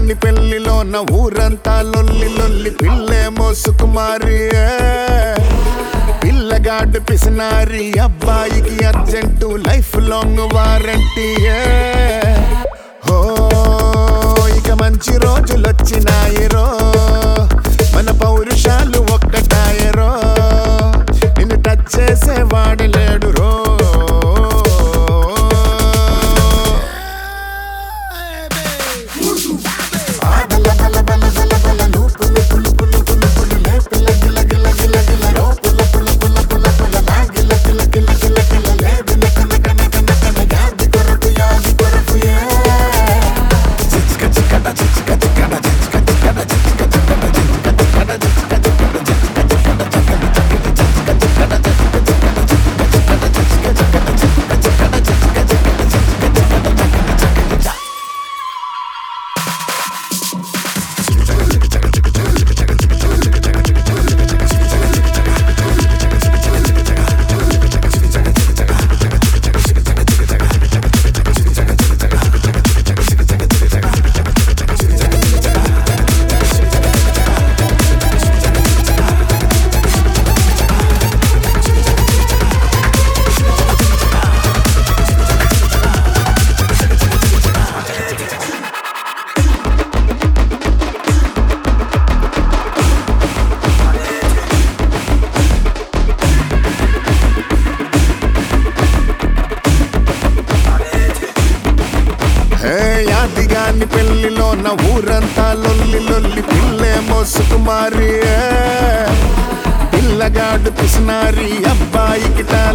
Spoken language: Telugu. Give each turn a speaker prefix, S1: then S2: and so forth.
S1: యాదిగాని పెళ్లిలోన ఊరంతా లొల్లి లొల్లి పిల్లేమో సుకుమారి పిల్లగాడు పిసినారి అబ్బాయికి అర్జెంటు లైఫ్ లాంగ్ వారంటీ హో ఇక మంచి రోజులొచ్చినాయిరో మన పౌరుషాలు ఒక్కటాయరో నిన్ను టచ్ చేసేవాడు లేడు రో హే యాదిగాని పెళ్లిలోన ఊరంతా లొల్లి లొల్లి పిల్లేమో సుకుమారి పిల్లగాడు పిసినారి అబ్బాయికి టారి